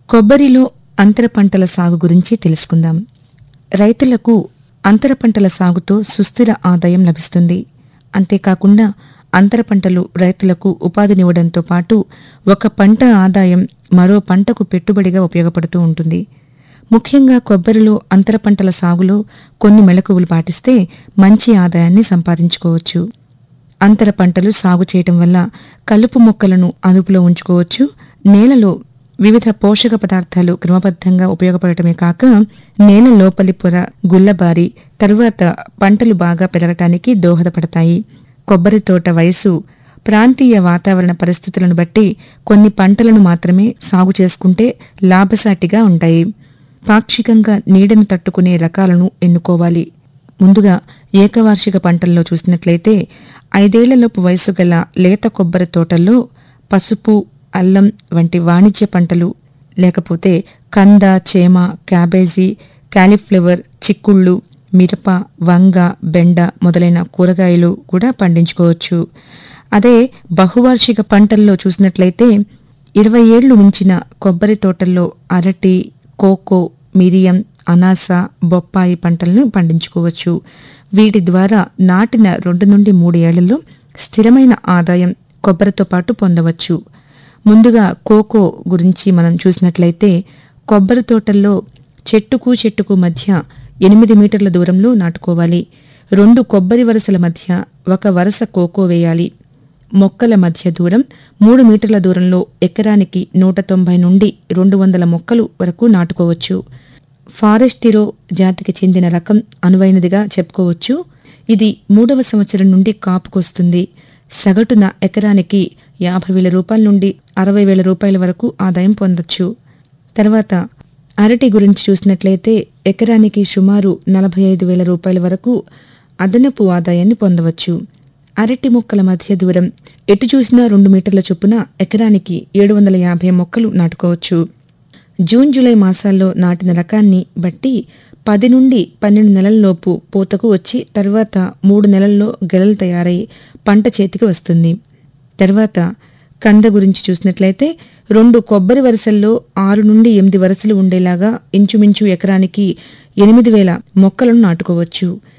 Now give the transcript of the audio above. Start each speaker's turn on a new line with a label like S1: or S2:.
S1: కొబ్బరిలో అంతర పంటల సాగు గురించి తెలుసుకుందాం రైతులకు అంతర పంటల సాగుతో సుస్థిర ఆదాయం లభిస్తుంది అంతేకాకుండా అంతర పంటలు రైతులకు ఉపాధినివ్వడంతో పాటు ఒక పంట ఆదాయం మరో పంటకు పెట్టుబడిగా ఉపయోగపడుతూ ఉంటుంది ముఖ్యంగా కొబ్బరిలో అంతర పంటల సాగులో కొన్ని మెళకువలు పాటిస్తే మంచి ఆదాయాన్ని సంపాదించుకోవచ్చు అంతర పంటలు సాగు చేయటం వల్ల కలుపు మొక్కలను అదుపులో ఉంచుకోవచ్చు నేలలో వివిధ పోషక పదార్థాలు క్రమబద్ధంగా ఉపయోగపడటమే కాక నేల లోపలి పొర గుల్లబారి తరువాత పంటలు బాగా పెరగటానికి దోహదపడతాయి కొబ్బరి తోట వయసు ప్రాంతీయ వాతావరణ పరిస్థితులను బట్టి కొన్ని పంటలను మాత్రమే సాగు చేసుకుంటే లాభసాటిగా ఉంటాయి పాక్షికంగా నీడను తట్టుకునే రకాలను ఎన్నుకోవాలి ముందుగా ఏకవార్షిక పంటల్లో చూసినట్లయితే ఐదేళ్లలోపు వయసు గల లేత కొబ్బరి తోటల్లో పసుపు అల్లం వంటి వాణిజ్య పంటలు లేకపోతే కంద చేమ క్యాబేజీ కాలీఫ్లవర్ చిక్కుళ్ళు మిరప వంగ బెండ మొదలైన కూరగాయలు కూడా పండించుకోవచ్చు అదే బహువార్షిక పంటల్లో చూసినట్లయితే ఇరవై ఏళ్లు మించిన కొబ్బరి తోటల్లో అరటి కోకో మిరియం అనాస బొప్పాయి పంటలను పండించుకోవచ్చు వీటి ద్వారా నాటిన రెండు నుండి మూడు ఏళ్లలో స్థిరమైన ఆదాయం కొబ్బరితో పాటు పొందవచ్చు ముందుగా కోకో గురించి మనం చూసినట్లయితే కొబ్బరి తోటల్లో చెట్టుకు చెట్టుకు మధ్య ఎనిమిది మీటర్ల దూరంలో నాటుకోవాలి రెండు కొబ్బరి వరుసల మధ్య ఒక వరుస కోకో వేయాలి మొక్కల మధ్య దూరం మూడు మీటర్ల దూరంలో ఎకరానికి నూట తొంభై నుండి రెండు వందల మొక్కలు వరకు నాటుకోవచ్చు ఫారెస్టిరో జాతికి చెందిన రకం అనువైనదిగా చెప్పుకోవచ్చు ఇది మూడవ సంవత్సరం నుండి కాపుకొస్తుంది సగటున ఎకరానికి యాభై వేల రూపాయల నుండి అరవై వేల రూపాయల వరకు ఆదాయం పొందొచ్చు తర్వాత అరటి గురించి చూసినట్లయితే ఎకరానికి సుమారు నలభై ఐదు వేల రూపాయల వరకు అదనపు ఆదాయాన్ని పొందవచ్చు అరటి మొక్కల మధ్య దూరం ఎటు చూసినా రెండు మీటర్ల చొప్పున ఎకరానికి ఏడు వందల యాభై మొక్కలు నాటుకోవచ్చు జూన్ జూలై మాసాల్లో నాటిన రకాన్ని బట్టి పది నుండి పన్నెండు నెలల్లోపు పూతకు వచ్చి తర్వాత మూడు నెలల్లో గెలలు తయారై పంట చేతికి వస్తుంది తర్వాత కంద గురించి చూసినట్లయితే రెండు కొబ్బరి వరుసల్లో ఆరు నుండి ఎనిమిది వరుసలు ఉండేలాగా ఇంచుమించు ఎకరానికి ఎనిమిది వేల మొక్కలను నాటుకోవచ్చు